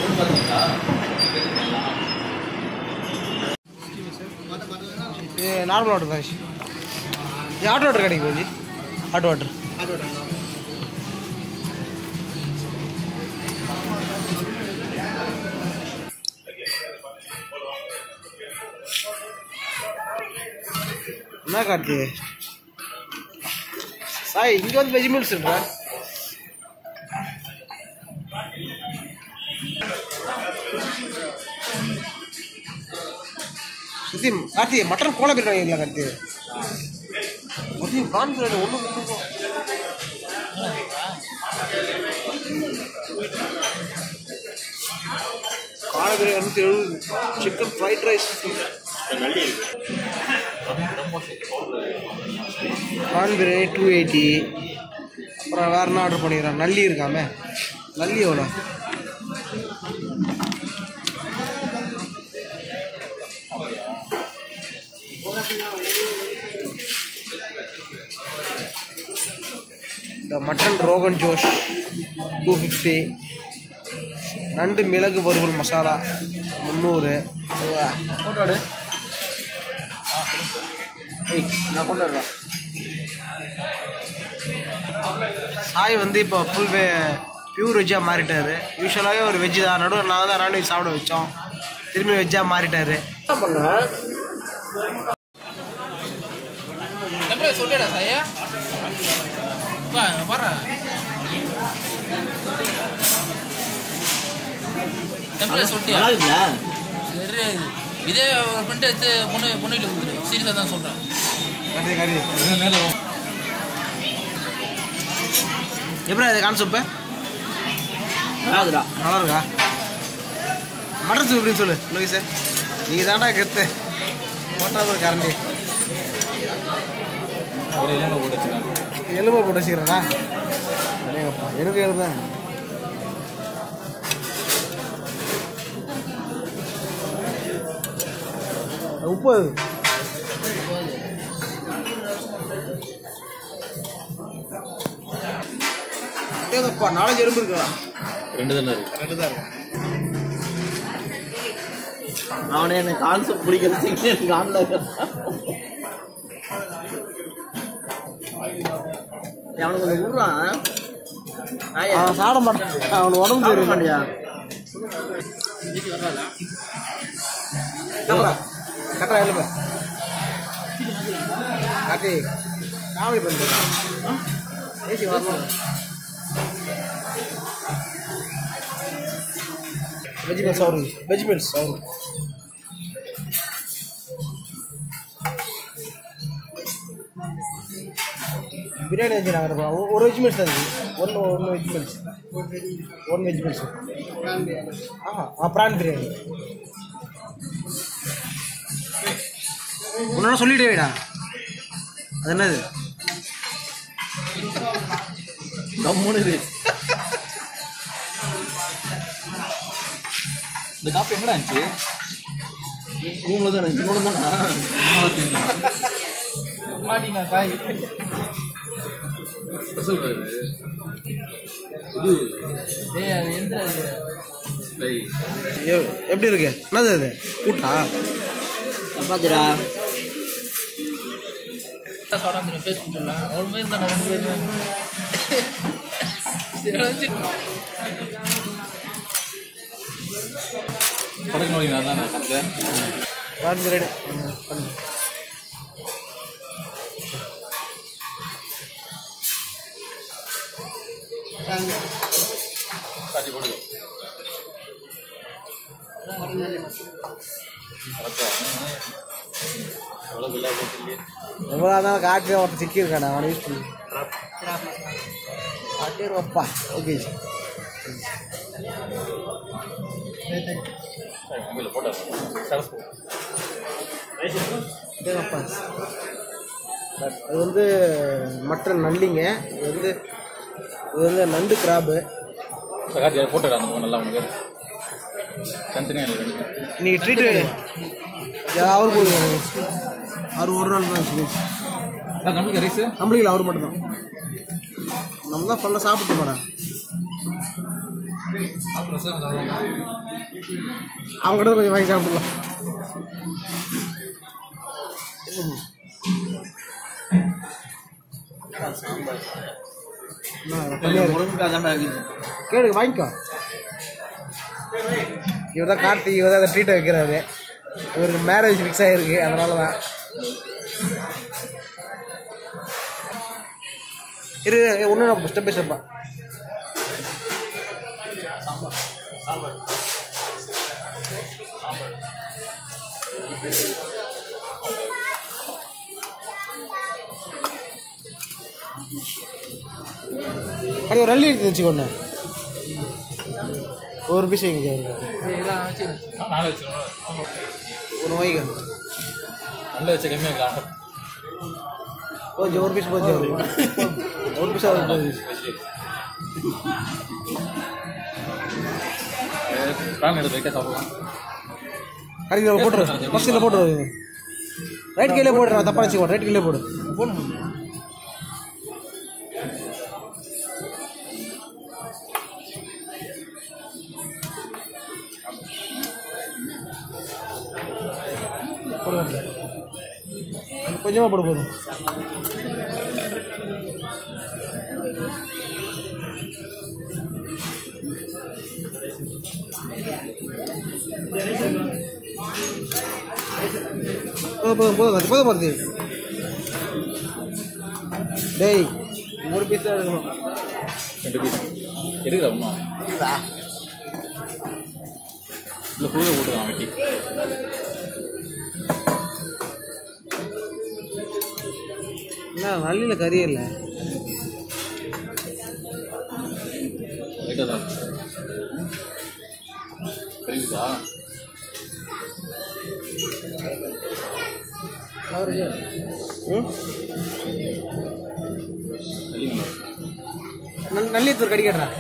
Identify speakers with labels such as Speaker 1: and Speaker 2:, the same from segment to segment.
Speaker 1: இது normal water தான் இது ஹாட் வாட்டர் கிடைக்கும் ஜி ஹாட் வாட்டர் என்ன கார்த்தி சாய் இங்கே வந்து வெஜிடபிள்ஸ் இருக்கா சுத்தி கார்த்தி மட்டன் கோலா பிரியாணி இல்லை கார்த்தி மதியம் கான் பிரியாணி ஒன்று கொடுத்துருக்கோம் கால பிரியாணி இரநூத்தி எழுபது சிக்கன் ஃப்ரைட் ரைஸ் கான் பிரியாணி டூ எயிட்டி அப்புறம் வேற என்ன ஆர்டர் பண்ணிக்கிறேன் நல்லி இருக்காமே நல்லி எவ்வளோ இந்த mutton rogan josh two fifty நண்டு மிளகு வறுவல் மசாலா முந்நூறு
Speaker 2: ஃபோட்டோ நான் கொண்டு வரேன்
Speaker 1: சாய் வந்து இப்போ ஃபுல் வே பியூர் வெஜ்ஜாக மாறிட்டாரு யூஸ்வலாகவே ஒரு வெஜ்ஜு தான் நடுவில் நான் தான் நான்வெஜ் சாப்பிட வச்சோம் திரும்பி வெஜ்ஜாக மாறிட்டாரு
Speaker 2: என்ன பண்ண
Speaker 3: Temple சொல்லிடா சாயா வா வர டெம்பிள் சொல்லிட்டியா
Speaker 2: நல்லா இருக்குல்ல
Speaker 3: சரி இதே ஒரு பிரிண்ட் எடுத்து பொண்ணு பொண்ணுகிட்ட கொடுத்துரு சீரியஸாக தான் சொல்கிறேன்
Speaker 1: கறி கறி
Speaker 3: மேலே
Speaker 1: எப்படி இது கான்செப்ட்
Speaker 2: நல்லா இருக்குடா
Speaker 1: நல்லா இருக்கா மட்டன் சூப் எப்படின்னு சொல்லு லோகி சார் நீங்கள் தாண்டா கெத்து போட்டா ஒரு கரண்டி எலும்பை போட்டு வச்சுக்கிறேண்ணா அடேங்கப்பா, எனக்கு எழுதுதான் உப்பு அது அடேங்கப்பா நாலஞ்சு எலும்பு இருக்குடா
Speaker 2: ரெண்டு தானே இருக்கு
Speaker 1: ரெண்டு தான் இருக்கு
Speaker 2: அவனே எனக்கு கான்செப்ட் பிடிக்கிறது எனக்கு ஆன்ல அவனுக்கு கொஞ்சம் விடுறான் ஆயா
Speaker 1: அவன் சாப்பிட மாட்டான் அவனுக்கு உடம்பு
Speaker 2: சாப்பிட
Speaker 1: தெரியும்
Speaker 2: மாட்டியா
Speaker 1: கட்டுறா கட்டுறா எழுப்ப காட்டி காமெடி பண்ணுறேன் ஏசி வரணும் வெஜிடபிள்ஸ் அவரு வெஜிடபிள்ஸ் அவரு பிரியாணி வச்சு நாங்கள் ஒரு வெஜிடபிள்ஸ் தான் இருக்குது ஒன்று ஒன்று வெஜிடபிள்ஸ் ஒன் வெஜிடபிள்ஸ் ஆஹா ஆ ப்ரான் பிரியாணி உன்னால சொல்லிட்டேடா அது என்னது
Speaker 2: கம்முன்னு இரு. இந்த காப்பி எங்கடா இருந்துச்சு ரூம்ல தான் இருந்துச்சு கூட தானா
Speaker 3: மாட்டினா காய் ஏய் அது எந்த
Speaker 1: எ- எப்படி இருக்கு என்னது அது கூட்டா
Speaker 2: பாத்துடா
Speaker 3: சாப்பிடாம ஃபேஸ்புக் சொல்லலாம் அவ்வளோ மாதிரி தான் நான் போயிருந்தேன்
Speaker 2: படகு நோய் நான் தான் கணக்கு
Speaker 1: ப்ரான் பிரியாணி ம், பண்ணு.
Speaker 2: காட்டி போடு எவ்வளோ பில்லா போட்டு
Speaker 1: எவ்வளோ தான் காட்டி ஒருத்தர் சிக்கியிருக்கானே அவனை யூஸ் பண்ணி காட்டிடுவாப்பா ஓகே
Speaker 2: மொபைலில் போட்டோ சரஸ்
Speaker 1: காட்டிடுவாப்பா பட் அது வந்து மட்டன் நல்லிங்க இது வந்து இது வந்து நண்டு கிராபு
Speaker 2: காட்டி போட்டோ அந்த மூணு நல்லா உனக்கு தனித்தனியாக இல்லை ரெண்டு
Speaker 1: இன்னைக்கு ட்ரீட்டு அவர் போடுவாங்க அவர் ஒரு நாள் தான் சொல்லி
Speaker 2: சார் நம்மளுக்கு ரைஸு
Speaker 1: நம்மளுக்கு அவர் மட்டும் தான் நம்ம தான் ஃபுல்லாக சாப்பிட்டு போனேன் அவங்க கிட்ட கொஞ்சம் வாங்கி சாப்பிடலாம் கேடு வாங்கிக்கோ இவர் தான் கார்த்தி இவர் தான் ட்ரீட் வைக்கிறாரு இவருக்கு மேரேஜ் ஃபிக்ஸ் ஆகிருக்கு அதனால தான் இரு ஒன்றும் ஸ்டெப் பை ஸ்டெப்பா அது ஒரு அள்ளி எடுத்து வச்சுக்கோண்ணே ஒரு பீஸ் வைங்க
Speaker 3: இதெல்லாம் வச்சுக்கிறேன்
Speaker 2: நாளை வச்சுருவோம்
Speaker 1: ஒரு வைங்க
Speaker 2: நல்ல வச்சு கம்மியாக இருக்கலாம்
Speaker 1: கொஞ்சம் ஒரு பீஸ் கொஞ்சம் ஒரு பீஸ் ஆகுது
Speaker 2: பிளான் எடுத்து வைக்க சாப்பிடலாம்
Speaker 1: கடையில் போட்டுரு பஸ்ஸில் போட்டுரு ரைட் கையிலே போடு நான் தப்பா வச்சுக்கோ ரைட் கையிலே போடு
Speaker 3: போடணும்
Speaker 1: போடு கொஞ்சமாக போடு போதும் போதும் போதும் போதும் அது போதும் போகிறது டேய் ஒரு பீஸ் தான் எடுக்கணும்
Speaker 2: ரெண்டு பீஸ் எடுக்கிறா அம்மா இல்லை பூவை போட்டுக்கலாம் வெட்டி
Speaker 1: என்ன நல்லில் கறியே இல்லை
Speaker 2: லைட்டாக தான் தெரியுதா
Speaker 1: ம்
Speaker 2: தெரியுங்களா
Speaker 1: நல் நல்லியத்தூர் கடிக்கட்டுறா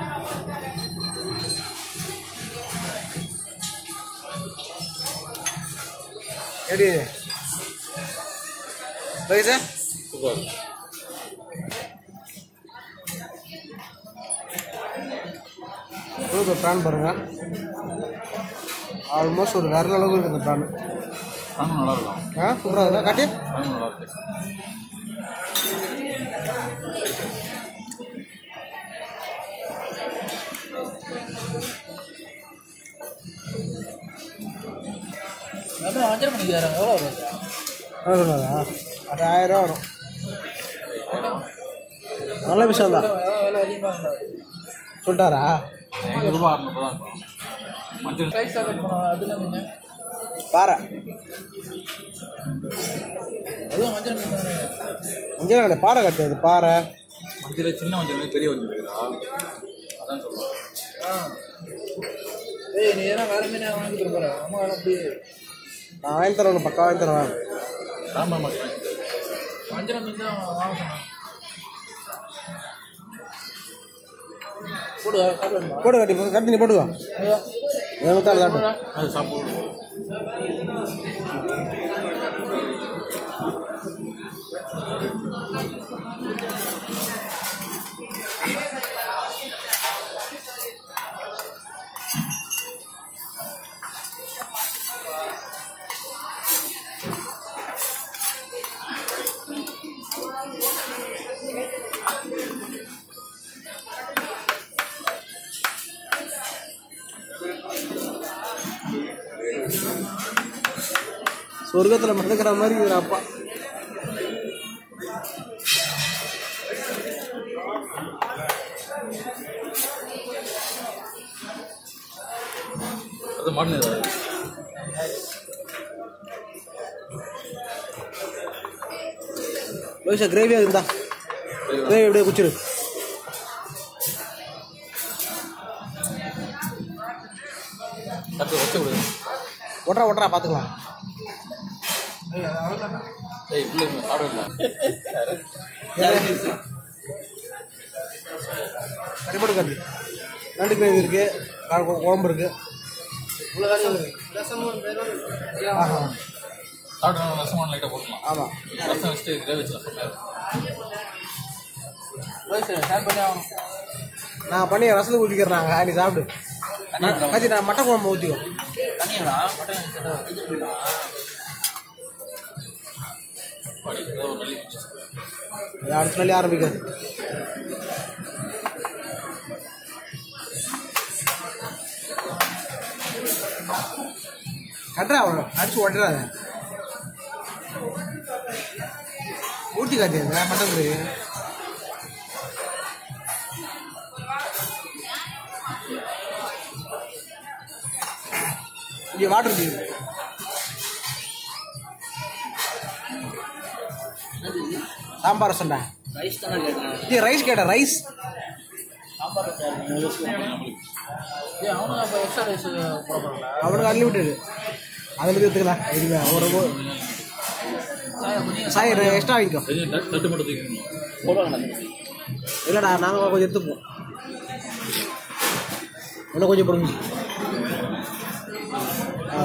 Speaker 1: எப்படி பைசா
Speaker 2: சூப்பர்
Speaker 1: ஒரு ப்ரான் பாருங்க ஆல்மோஸ்ட் ஒரு வேற அளவுக்கு இருக்குது இந்த ப்ரான்
Speaker 2: நானும் நல்லா இருக்கும்
Speaker 1: ஆ சூப்பராக இருக்கா காட்டி
Speaker 2: நானும் நல்லா இருக்கு
Speaker 3: அப்புறம் அஞ்சரை மணிக்கு வராங்க எவ்வளோ வரும்
Speaker 1: என்ன சொன்னாரா அது ஆயிரம் ரூபா வரும் நல்ல விஷயம் தான்
Speaker 3: விலை அதிகமாக
Speaker 1: சொல்லிட்டாரா
Speaker 2: ஐநூறு ரூபா அறுநூறு தான் இருக்கும் மஞ்சள்
Speaker 3: ப்ரைஸ் சாப்பிட்டு போனோம் அதில் மீன்
Speaker 1: பாறை
Speaker 3: அதுவும் மஞ்சள் மீன் தானே
Speaker 1: அங்கே கிடையாது பாறை கட்டுறது பாறை
Speaker 2: மஞ்சள் சின்ன மஞ்சள் மாதிரி பெரிய மஞ்சள் இருக்குதா அதான் சொல்லுவேன்
Speaker 3: ஆ ஏய் நீ எதனா வேறு மீன் வாங்கி கொடுக்குற அம்மா அப்படி
Speaker 1: நான் வாங்கி தரேன் பக்கா வாங்கி தரேன்
Speaker 2: சாம்பார் மாதிரி
Speaker 3: மஞ்சள் மீன் தான் வாங்க சொன்னேன் போடு சாப்பிடணுமா
Speaker 1: போடு கட்டி கட்டி நீ போட்டுக்கோ எனக்கு தான் தாட்டும்
Speaker 2: அது சாப்பிடுவோம்
Speaker 1: சொர்க்கத்தில் மிதக்கிற மாதிரி இவர் அப்பா
Speaker 2: அது மாட்டினது
Speaker 1: லோகிஷா கிரேவியாக இருந்தா கிரேவி அப்படியே குச்சிரு
Speaker 2: தட்டு வச்சு விடுங்க
Speaker 1: ஒட்டுறா ஒட்டுறா பார்த்துக்கலாம்
Speaker 2: ஏய் இல்லை சாப்பிடல
Speaker 1: கறிப்படு கறி நண்டு கிரேவி இருக்கு கா- கு- குழம்பு இருக்கு இவ்வளோ வேலையும் இருக்கு ஆஹா
Speaker 2: சாப்பிட்டு ரசமான லைட்டாக போட்டுக்கலாம்
Speaker 1: ஆமாம்
Speaker 2: ரசம் வச்சுட்டு கிரேவி வச்சு ரசம்
Speaker 3: ஷேர் பண்ணி ஆகணும்
Speaker 1: நான் பண்ணி ரசத்துக்கு ஊற்றிக்கிறேன் நீ சாப்பிடு நான் காய்ச்சி நான் மட்டன் குழம்பு ஊற்றிக்கோ
Speaker 3: தனியாடா மட்டன் செட்டா
Speaker 1: அடுத்த நாளே ஆரம்பிக்காது கட்டுறா அவனை அடிச்சு ஓட்டுறாத ஊற்றி காத்தி மட்டன் கறி இங்கே வாட்டர் தீவு சாம்பார் ரசம்டா
Speaker 3: ரைஸ் தானே கேட்டேன்
Speaker 1: இது ரைஸ் கேட்ட ரைஸ்
Speaker 3: சாம்பார் ஏ அவனும் அப்போ எக்ஸ்ட்ரா ரைஸ் போட போகிறாங்களா
Speaker 1: அவனுக்கு அன்லிமிட்டடு அதில் இருந்து எடுத்துக்கலாம் இதுவே ஒரு
Speaker 3: சாயா பண்ணி
Speaker 1: சாய் எக்ஸ்ட்ரா வாங்கிக்கோ
Speaker 2: கொஞ்சம் தட்டு தட்டு மட்டும் தூக்கணும்
Speaker 3: போடுவாங்க
Speaker 1: இல்லைடா நாங்கள் கொஞ்சம் எடுத்துப்போம் இன்னும் கொஞ்சம் போடுங்க ஆ,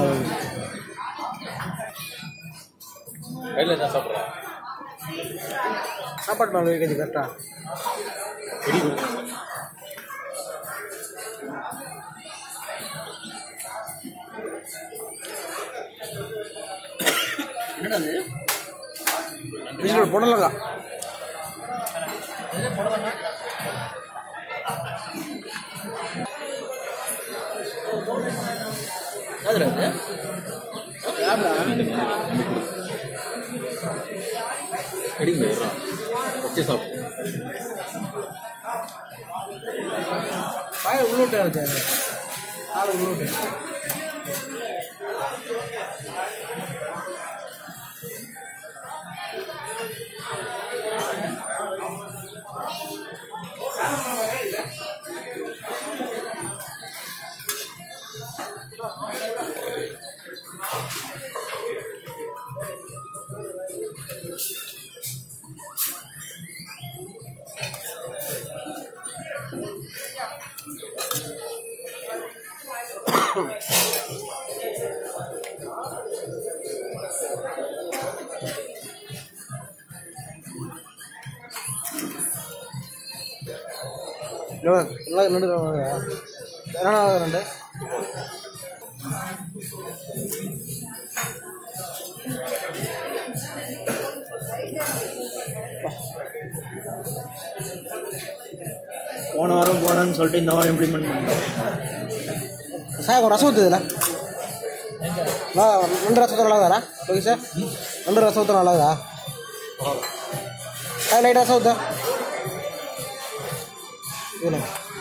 Speaker 2: கையில் தான் சாப்பிட்றேன்
Speaker 1: சாப்பாடு மேலே வைக்கிறது கரெக்டா
Speaker 2: வெடி கொடுக்கணும்
Speaker 3: என்னடா அது
Speaker 1: விசில் போடலங்க
Speaker 3: எது போடுவாங்க என்னதுடா இது
Speaker 2: வெடிங்க வர்றான் வச்சு சாப்பிடு
Speaker 1: பாய உள்ளோட்டு இருக்கு ஆளு உள்ளோட்டு எல்லாம் ரெண்டு என்னடா ரெண்டு
Speaker 3: போன வாரம் போனேன்னு சொல்லிட்டு இந்த வாரம் இம்ப்ளிமெண்ட் பண்ணேன்
Speaker 1: சார் ஒரு ரசம் ஊற்றுதுல ரெண்டு ரசத்தை நல்லாதாரா ஓகே சார் ரெண்டு ரசம் ஊற்ற நல்லாதா சார் லைட் ரசம் ஊற்ற இல்லை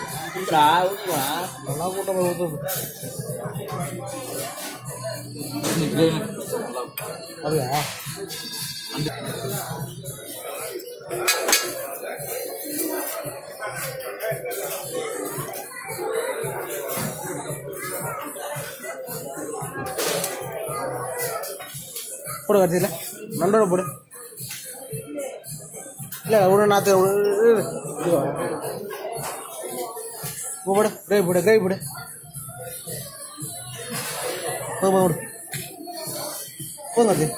Speaker 1: நல்லா கூட்டம் போய் ஊற்றுது அப்படியா போடு கடைசியில் நண்டோட போடு இல்லை ஒரு நாற்று போடு கிரேவி போடு கிரேவி போடு போடு போடு போங்க அது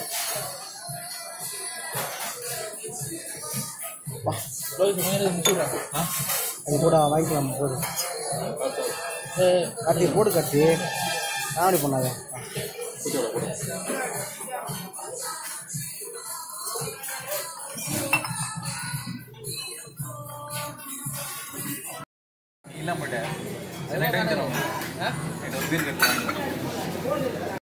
Speaker 1: அது கூட வாங்கிக்கலாம் போடு கட்டி போடு கட்டி காமெடி பண்ணாத
Speaker 2: ಇಲ್ಲ ಮಟ್ಟ ನೈಟ್ ಒಂದು ಬೀರ್ ಕಟ್ಟ